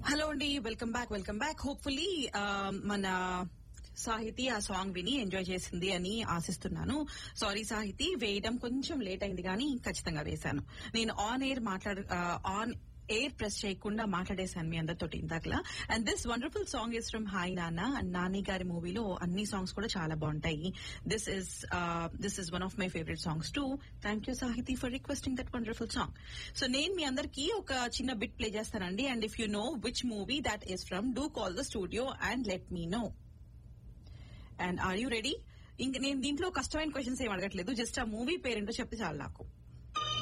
hello అండి welcome back welcome back hopefully మన సాహితి ఆ సాంగ్ విని ఎంజాయ్ చేసింది అని ఆశిస్తున్నాను సారీ సాహితి వేయడం కొంచెం లేట్ అయింది కానీ ఖచ్చితంగా వేశాను నేను ఆన్ ఎయిర్ మాట్లాడు ఆన్ ఎయిర్ ప్రెస్ చేయకుండా మాట్లాడేశాను మీ అందరితో ఇందాకలా and this wonderful song is from hi Nanna Nani గారి మూవీలో అన్ని సాంగ్స్ కూడా చాలా బాగుంటాయి this is this is one of my favourite songs to thank you Sahiti for requesting that wonderful song so నేను మీ అందరికి ఒక చిన్న బిట్ ప్లే చేస్తానండి and if you know which movie that is from do call the studio and let me know and are you ready ఇంక నేను దీంట్లో కష్టమైన క్వశ్చన్స్ ఏం అడగట్లేదు జస్ట్ ఆ మూవీ పేరేంటో చెప్తే చాలు నాకు